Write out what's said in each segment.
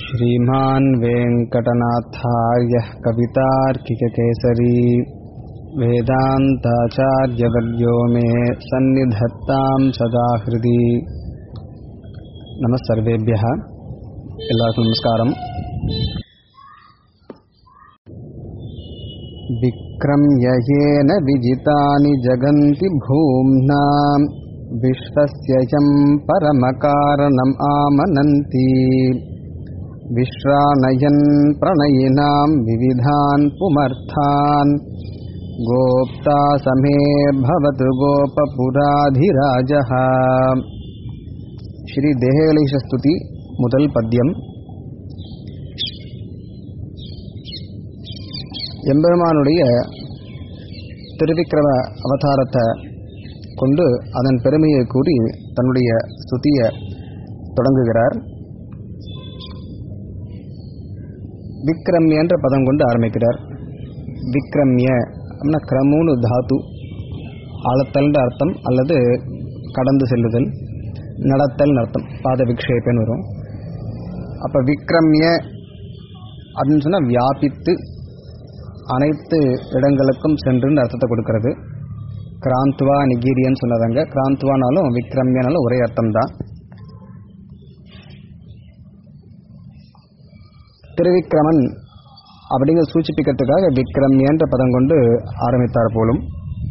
श्रीमान् वेङ्कटनाथार्यः कवितार्किककेसरी वेदान्ताचार्यवर्यो मे सन्निधत्तां सदा हृदि नमः सर्वेभ्यः எல்லாருக்கும் நமஸ்காரம் विक्रम्य येन विजितानि जगन्ति भूम्ना विश्वस्य यम् परमकारणम् आमनन्ति विश्राणयन् प्रणयिनाम् विविधान् पुमर्थान् गोप्ता समे भवतु गोपपुराधिराजः ஸ்ரீ தேகலேஷஸ்துதி முதல் பத்தியம் எம்பெருமானுடைய திருவிக்கிரம அவதாரத்தை கொண்டு அதன் பெருமையை கூறி தன்னுடைய ஸ்துதியை தொடங்குகிறார் விக்ரம்ய என்ற பதம் கொண்டு ஆரம்பிக்கிறார் விக்ரம்ய அப்படின்னா கிரமூனு தாத்து அளத்தல்ன்ற அர்த்தம் அல்லது கடந்து செல்லுதல் நடத்தல் அர்த்தம் பாத விக்ஷேபன்னு வரும் அப்போ விக்ரம்ய அப்படின்னு சொன்னால் வியாபித்து அனைத்து இடங்களுக்கும் சென்றுன்னு அர்த்தத்தை கொடுக்கறது கிராந்த்வா நிகீரியன்னு சொன்னதாங்க கிராந்த்வானாலும் விக்ரம்யனாலும் ஒரே அர்த்தம் தான் திருவிக்ரமன் அப்படிங்கிற சூச்சிப்பிக்கிறதுக்காக விக்ரம்யன்ற பதம் கொண்டு ஆரம்பித்தார் போலும்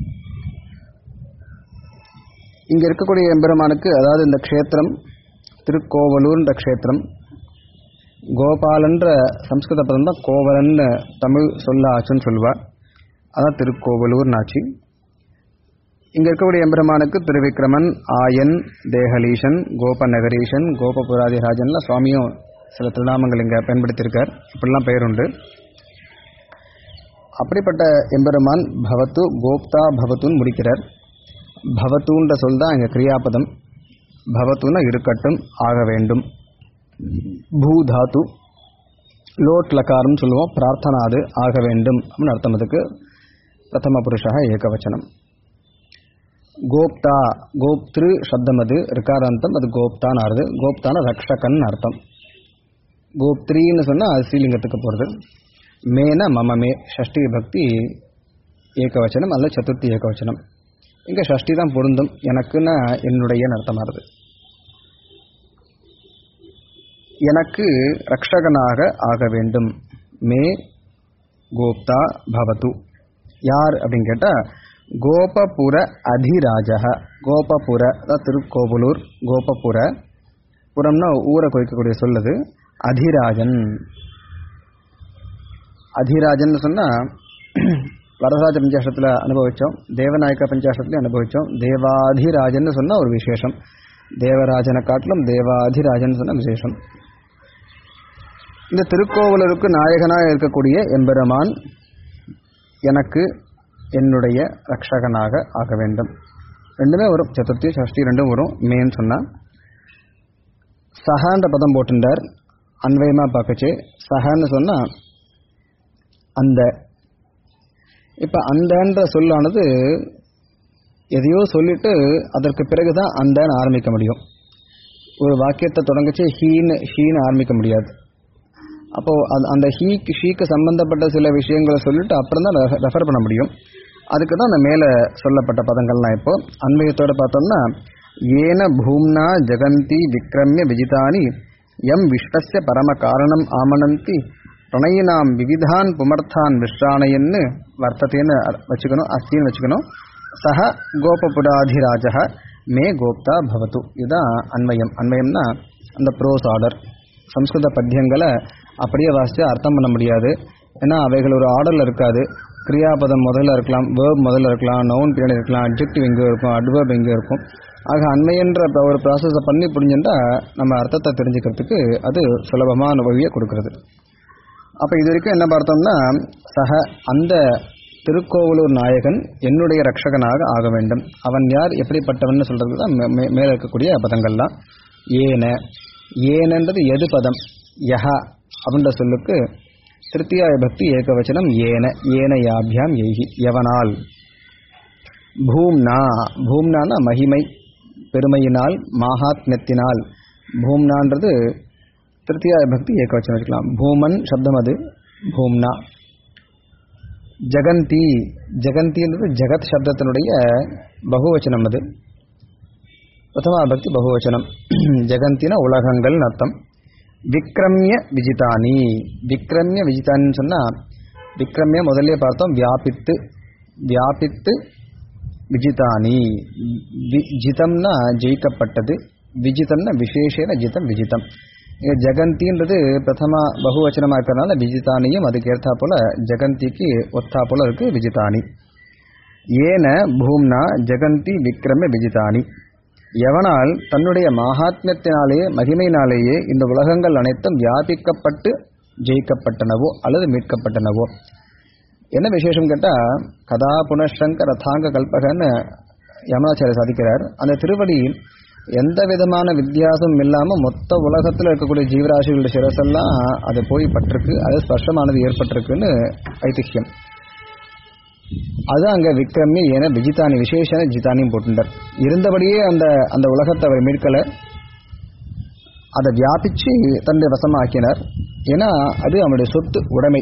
இங்க இருக்கக்கூடிய எம்பெருமானுக்கு அதாவது இந்த க்ஷேத்திரம் திருக்கோவலூர்ன்ற க்ஷேத்திரம் கோபாலன்ற சம்ஸ்கிருத பதம் தான் கோவலன்னு தமிழ் சொல்ல ஆச்சுன்னு சொல்லுவார் அதான் திருக்கோவலூர் நாச்சி இங்க இருக்கக்கூடிய எம்பெருமானுக்கு திருவிக்ரமன் ஆயன் தேகலீஷன் கோபநகரீஷன் கோபபுராதிராஜன்லாம் சுவாமியும் சில திருநாமங்கள் இங்க பயன்படுத்தியிருக்கார் இப்படிலாம் பெயர் உண்டு அப்படிப்பட்ட எம்பெருமான் பவத்து கோப்தா பவத்துன்னு முடிக்கிறார் பவத்துன்ற சொல் தான் இங்கே கிரியாபதம் பவத்துனா இருக்கட்டும் ஆக வேண்டும் பூதாத்து லோட் லக்காரம் சொல்லுவோம் பிரார்த்தனாது ஆக வேண்டும் அப்படின்னு அர்த்தம் அதுக்கு பிரதம புருஷா ஏகவச்சனம் கோப்தா கோப்திரு சப்தம் அது ரிகாராந்தம் அது கோப்தான் ஆறுது கோப்தான ரக்ஷகன் அர்த்தம் கோப்திரின்னு சொன்னால் அது ஸ்ரீலிங்கத்துக்கு போகிறது மேன மம மே ஷஷ்டி பக்தி ஏகவச்சனம் அல்ல சதுர்த்தி ஏகவச்சனம் இங்கே ஷஷ்டி தான் பொருந்தும் எனக்குன்னா என்னுடைய அர்த்தமாகுது எனக்கு ரக்ஷகனாக ஆக வேண்டும் மே கோப்தா பவத்து யார் அப்படின்னு கேட்டால் கோபபுர அதிராஜக கோபபுர அதாவது திருக்கோவலூர் கோபபுர புறம்னா ஊரை குறிக்கக்கூடிய சொல்லுது அதிராஜன் அதிராஜன் சொன்னால் வரதராஜ பஞ்சாசத்தில் அனுபவித்தோம் தேவநாயக்க பஞ்சாசத்துலையும் அனுபவித்தோம் தேவாதிராஜன் சொன்னால் ஒரு விசேஷம் தேவராஜனை காட்டிலும் தேவாதிராஜன் சொன்ன விசேஷம் இந்த திருக்கோவலருக்கு நாயகனாக இருக்கக்கூடிய எம்பெருமான் எனக்கு என்னுடைய ரக்ஷகனாக ஆக வேண்டும் ரெண்டுமே வரும் சதுர்த்தி சஷ்டி ரெண்டும் வரும் மேன்னு சொன்னால் சஹான்ற பதம் போட்டுட்டார் அன்வயமாக பார்க்கச்சு சஹான்னு சொன்னால் அந்த இப்போ அந்தன்ற சொல்லானது எதையோ சொல்லிட்டு அதற்கு பிறகு தான் அந்தன்னு ஆரம்பிக்க முடியும் ஒரு வாக்கியத்தை தொடங்கச்சு ஹீன்னு ஹீன்னு ஆரம்பிக்க முடியாது அப்போது அது அந்த ஹீக்கு ஷீக்கு சம்பந்தப்பட்ட சில விஷயங்களை சொல்லிட்டு அப்புறம் தான் ரெஃபர் பண்ண முடியும் அதுக்கு தான் அந்த மேலே சொல்லப்பட்ட பதங்கள்லாம் இப்போ அன்வயத்தோட பார்த்தோம்னா ஏன பூம்னா ஜெகந்தி விக்ரமிய விஜிதானி எம் விஸ்வசிய பரம காரணம் ஆமனந்தி பிரணயினாம் விவிதான் புமர்த்தான் விஸ்ராணையன்னு வர்த்தத்தைன்னு வச்சுக்கணும் அஸ்தின்னு வச்சுக்கணும் சக கோபபுராதிராஜ மே கோப்தா பவத்து இதுதான் அன்வயம் அன்வயம்னா அந்த ப்ரோஸ் ஆர்டர் சம்ஸ்கிருத பத்தியங்களை அப்படியே வாசித்து அர்த்தம் பண்ண முடியாது ஏன்னா அவைகள் ஒரு ஆர்டரில் இருக்காது கிரியாபதம் முதல்ல இருக்கலாம் வேர்ப் முதல்ல இருக்கலாம் நவுன் பின்னாடி இருக்கலாம் அப்ஜெக்டிவ் எங்கே இருக்கும் அட்வர்ப் எங்கே இருக்கும் ஆக அண்மையன்ற ஒரு ப்ராசஸை பண்ணி புரிஞ்சுட்டா நம்ம அர்த்தத்தை தெரிஞ்சுக்கிறதுக்கு அது சுலபமான வழியை கொடுக்கறது அப்போ இது வரைக்கும் என்ன பார்த்தோம்னா சக அந்த திருக்கோவலூர் நாயகன் என்னுடைய ரட்சகனாக ஆக வேண்டும் அவன் யார் எப்படிப்பட்டவன் சொல்றது தான் மேலே இருக்கக்கூடிய பதங்கள்லாம் ஏன ஏனன்றது எது பதம் யஹ அப்படின்ற சொல்லுக்கு திருத்தியாய பக்தி ஏகவச்சனம் ஏன ஏனையாபியாம் எய்கி எவனால் பூம்னா பூம்னானா மகிமை பெருமையினால் மாகாத்மியத்தினால் பூம்னான்றது திருத்தியா பக்தி ஏகவச்சனம் வச்சுக்கலாம் பூமன் சப்தம் அது பூம்னா ஜெகந்தி ஜெகந்தின்றது ஜெகத் சப்தத்தினுடைய பகுவச்சனம் அது பிரதமா பக்தி பகுவச்சனம் ஜெகந்தின உலகங்கள் அர்த்தம் விக்ரம்ய விஜிதானி விக்ரம்ய விஜிதானின்னு சொன்னா விக்ரம்ய முதல்ல பார்த்தோம் வியாபித்து வியாபித்து விஜிதானி வி- ஜிதம்னா ஜெயிக்கப்பட்டது விஜிதம்னா விசேஷேன ஜிதம் விஜிதம் இங்க ஜெகந்தின்றது பிரதமா பகுவச்சனமா இருக்கிறதுனால விஜிதானியும் அதுக்கு ஏற்றா போல ஜெகந்திக்கு ஒத்தா போல இருக்கு விஜிதானி ஏன பூம்னா ஜெகந்தி விக்ரம விஜிதானி எவனால் தன்னுடைய மகாத்மியத்தினாலேயே மகிமையினாலேயே இந்த உலகங்கள் அனைத்தும் வியாபிக்கப்பட்டு ஜெயிக்கப்பட்டனவோ அல்லது மீட்கப்பட்டனவோ என்ன விசேஷம் கேட்டா கதா புனஷங்க ரதாங்க கல்பகன்னு யமுனாச்சாரிய சாதிக்கிறார் அந்த திருவடி எந்த விதமான வித்தியாசமும் இல்லாம மொத்த உலகத்துல இருக்கக்கூடிய ஜீவராசிகளுடைய சிரசெல்லாம் அது போய் பட்டிருக்கு அது ஸ்பர்ஷமானது ஏற்பட்டிருக்குன்னு ஐதிஹ்யம் அது அங்க விக்ரமி என விஜிதானி விசேஷன ஜிதானியும் போட்டுட்டார் இருந்தபடியே அந்த அந்த உலகத்தை அவர் மீட்கல அதை வியாபிச்சு தன்னுடைய வசமாக்கினார் ஏன்னா அது அவனுடைய சொத்து உடைமை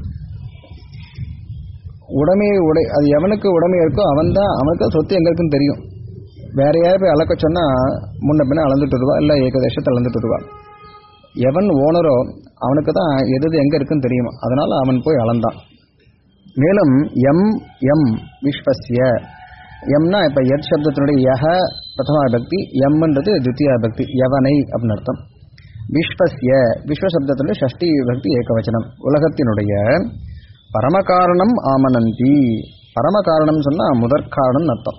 உடைமையை உடை அது எவனுக்கு உடைமை இருக்கோ அவன் தான் அவனுக்கு சொத்து எங்க இருக்குன்னு தெரியும் வேற யாரும் போய் அளக்க சொன்னா முன்ன பின்ன அளந்துட்டு வருவா இல்ல ஏகதேசத்தை அளந்துட்டு வருவா எவன் ஓனரோ அவனுக்கு தான் எது எது எங்க இருக்குன்னு தெரியும் அதனால அவன் போய் அளந்தான் மேலும் எம் எம் விஸ்வசிய எம்னா இப்ப எத் சப்தத்தினுடைய யஹ பிரதமா பக்தி எம்ன்றது தித்தியா பக்தி யவனை அப்படின்னு அர்த்தம் விஸ்வசிய விஸ்வ சப்தத்தினுடைய ஷஷ்டி பக்தி ஏகவச்சனம் உலகத்தினுடைய பரமகாரணம் ஆமனந்தி பரமகாரணம் சொன்னா முதற்காரணம் அர்த்தம்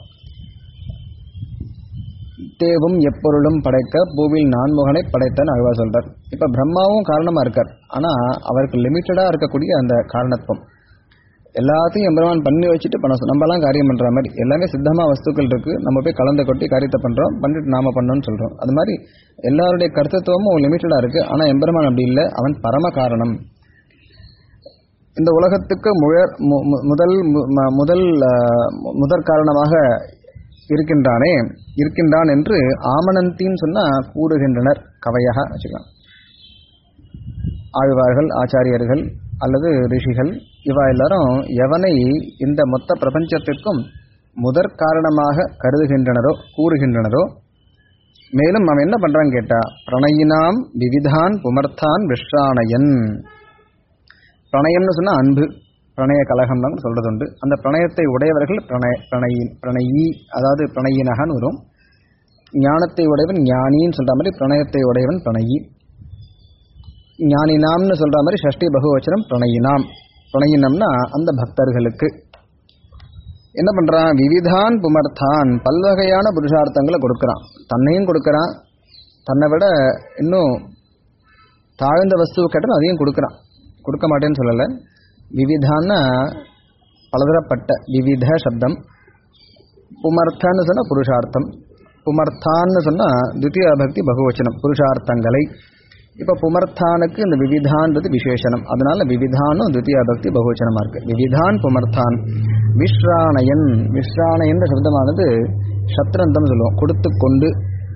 தேவும் எப்பொருளும் படைக்க பூவில் நான்முகனை படைத்தன்னு அழுவா சொல்றார் இப்ப பிரம்மாவும் காரணமா இருக்கார் ஆனா அவருக்கு லிமிட்டடா இருக்கக்கூடிய அந்த காரணத்துவம் எல்லாத்தையும் எம்பெருமான் பண்ணி வச்சுட்டு பண்ண சொ- நம்மலாம் காரியம் பண்ற மாதிரி எல்லாமே சித்தமா வஸ்துக்கள் இருக்கு நம்ம போய் கலந்து கொட்டி காரியத்தை பண்றோம் பண்ணிட்டு நாம பண்ணோம்னு சொல்றோம் அது மாதிரி எல்லாருடைய கர்த்தத்துவமும் லிமிட்டடா இருக்கு ஆனா எம்பெருமான் அப்படி இல்லை அவன் பரம காரணம் இந்த உலகத்துக்கு முழ- மு- மு- முதல் மு- ம- முதல் ஆஹ், மு- முதற் காரணமாக இருக்கின்றானே இருக்கின்றான் என்று ஆமனந்தின்னு சொன்னா கூறுகின்றனர் கவையாக வச்சுக்கலாம் ஆழ்வார்கள் ஆச்சாரியர்கள் அல்லது ரிஷிகள் இவா எல்லாரும் எவனை இந்த மொத்த பிரபஞ்சத்திற்கும் முதற் காரணமாக கருதுகின்றனரோ கூறுகின்றனரோ மேலும் அவன் என்ன பண்றான் கேட்டா பிரணயினாம் விவிதான் புமர்த்தான் விஷ்ராணயன் பிரணயம்னு சொன்னா அன்பு பிரணய கலகம்னு சொல்றது உண்டு அந்த பிரணயத்தை உடையவர்கள் பிரணய பிரணயி பிரணயி அதாவது பிரணயினகன்னு வரும் ஞானத்தை உடையவன் ஞானின்னு சொல்ற மாதிரி பிரணயத்தை உடையவன் பிரணயி ஞானினாம்னு சொல்ற மாதிரி ஷஷ்டி பகுவச்சனம் பிரணயினாம் பிரணயினம்னா அந்த பக்தர்களுக்கு என்ன பண்றான் விவிதான் புமர்த்தான் பல்வகையான புருஷார்த்தங்களை கொடுக்கறான் தன்னையும் கொடுக்கறான் தன்னை விட இன்னும் தாழ்ந்த வஸ்துவை கேட்டாலும் அதையும் கொடுக்கறான் கொடுக்க மாட்டேன்னு சொல்லலை விவிதான்னா பலதரப்பட்ட விவித சப்தம் புமர்த்தன்னு சொன்னா புருஷார்த்தம் புமர்த்தான்னு சொன்னா தித்திய பக்தி பகுவச்சனம் புருஷார்த்தங்களை இப்ப புமர்த்தானுக்கு இந்த விவிதான்றது விசேஷனம் அதனால விவிதானும் தித்திய பக்தி பகுவச்சனமா இருக்கு விவிதான் புமர்த்தான் விஸ்ராணயன் விஸ்ராணயன் சப்தமானது சத்ரந்தம் சொல்லுவோம் கொடுத்து கொண்டு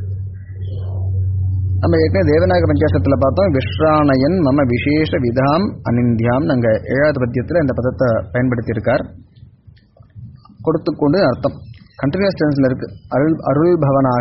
நம்ம ஏற்கனவே தேவநாயக பஞ்சாசத்துல பார்த்தோம் விஸ்ராணயன் மம விசேஷ விதாம் அனிந்தியாம் நாங்க ஏழாவது பத்தியத்துல இந்த பதத்தை பயன்படுத்தி இருக்கார் கொடுத்துக்கொண்டு அர்த்தம் கண்டினியூஸ் டென்ஸ்ல இருக்கு அருள் அருள்பவனாக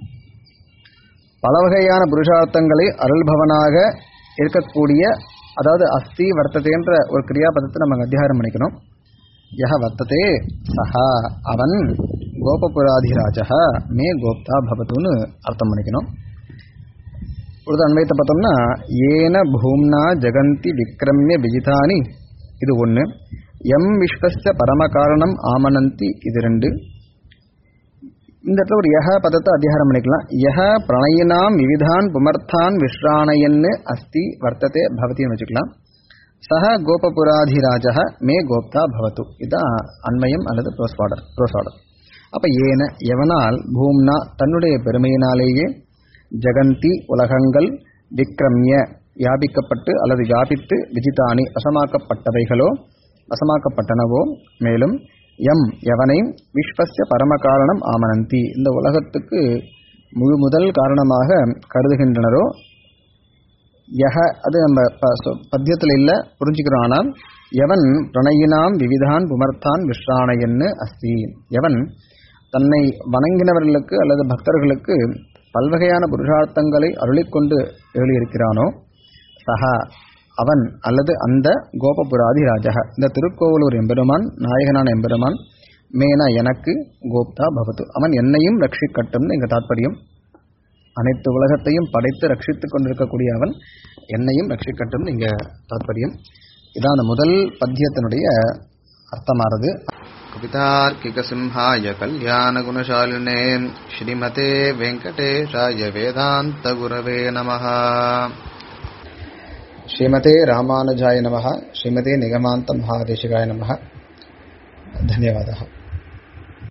பல வகையான புருஷார்த்தங்களை அருள்பவனாக இருக்கக்கூடிய அதாவது அஸ்தி வர்த்ததேன்ற ஒரு கிரியாபதத்தை நம்ம அங்க அத்தியாரம் பண்ணிக்கணும் யஹ வர்த்ததே சஹா அவன் கோபபுராதிராஜ மே கோப்தா பவத்துன்னு அர்த்தம் பண்ணிக்கணும் ஒரு அன்வயத்தை பார்த்தோம்னா ஏன பூம்னா ஜெகந்தி விக்ரமிய விஜிதானி இது ஒன்று எம் விஸ்வஸ்ய பரமகாரணம் ஆமனந்தி இது ரெண்டு இந்த இடத்துல ஒரு யஹ பதத்தை அத்தியாரம் பண்ணிக்கலாம் யஹ பிரணயினாம் விவிதான் புமர்த்தான் விஸ்ராணயன்னு அஸ்தி வர்த்ததே பவதின்னு வச்சுக்கலாம் சஹ கோபபுராதிராஜ மே கோப்தா பவத்து இதுதான் அன்மயம் அல்லது ப்ரோஸ்வாடர் ப்ரோஸ்வாடர் அப்ப ஏன எவனால் பூம்னா தன்னுடைய பெருமையினாலேயே ஜெகந்தி உலகங்கள் விக்ரம்ய வியாபிக்கப்பட்டு அல்லது வியாபித்து விஜிதானி வசமாக்கப்பட்டவைகளோ வசமாக்கப்பட்டனவோ மேலும் எம் எவனை விஸ்வஸ்ய பரமகாரணம் ஆமனந்தி இந்த உலகத்துக்கு முழு முதல் காரணமாக கருதுகின்றனரோ யஹ அது நம்ம ப- சொ- பத்தியத்துல இல்ல புரிஞ்சுக்கிறோம் ஆனால் எவன் பிரணயினாம் விவிதான் புமர்த்தான் விஸ்ராணையன்னு அஸ்தி எவன் தன்னை வணங்கினவர்களுக்கு அல்லது பக்தர்களுக்கு பல்வகையான புருஷார்த்தங்களை அருளிக்கொண்டு எழுதியிருக்கிறானோ சஹா அவன் அல்லது அந்த கோபபுராதி ராஜா இந்த திருக்கோவலூர் எம்பெருமான் நாயகனான எம்பெருமான் மேனா எனக்கு கோப்தா பவத்து அவன் என்னையும் ரட்சிக்கட்டும்னு எங்க தாத்பரியம் அனைத்து உலகத்தையும் படைத்து ரட்சித்துக் கொண்டிருக்கக்கூடிய அவன் என்னையும் ரட்சிக்கட்டும்னு இங்க தாத்பரியம் இதான் அந்த முதல் பத்தியத்தினுடைய அர்த்தமானது कवितार्किकसिंहाय कल्याणगुणशालिने श्रीमते वेङ्कटेशाय वेदान्तगुरवे नमः ஸ்ரீமதே ராமானுஜாய நமः ஸ்ரீமதே நிகமாந்த மகாதேசிகாய நமः धन्यवादः